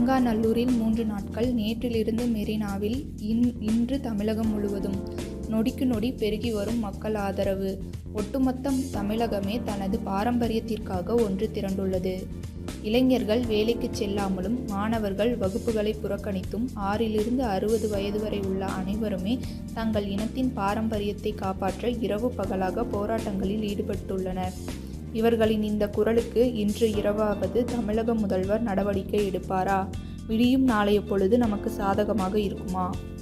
அலங்காநல்லூரில் மூன்று நாட்கள் நேற்றிலிருந்து மெரினாவில் இன் இன்று தமிழகம் முழுவதும் நொடிக்கு நொடி பெருகி வரும் மக்கள் ஆதரவு ஒட்டுமொத்த தமிழகமே தனது பாரம்பரியத்திற்காக ஒன்று திரண்டுள்ளது இளைஞர்கள் வேலைக்கு செல்லாமலும் மாணவர்கள் வகுப்புகளை புறக்கணித்தும் ஆறிலிருந்து அறுபது வயது வரை உள்ள அனைவருமே தங்கள் இனத்தின் பாரம்பரியத்தை காப்பாற்ற இரவு பகலாக போராட்டங்களில் ஈடுபட்டுள்ளனர் இவர்களின் இந்த குரலுக்கு இன்று இரவாவது தமிழக முதல்வர் நடவடிக்கை எடுப்பாரா விடியும் நாளைய பொழுது நமக்கு சாதகமாக இருக்குமா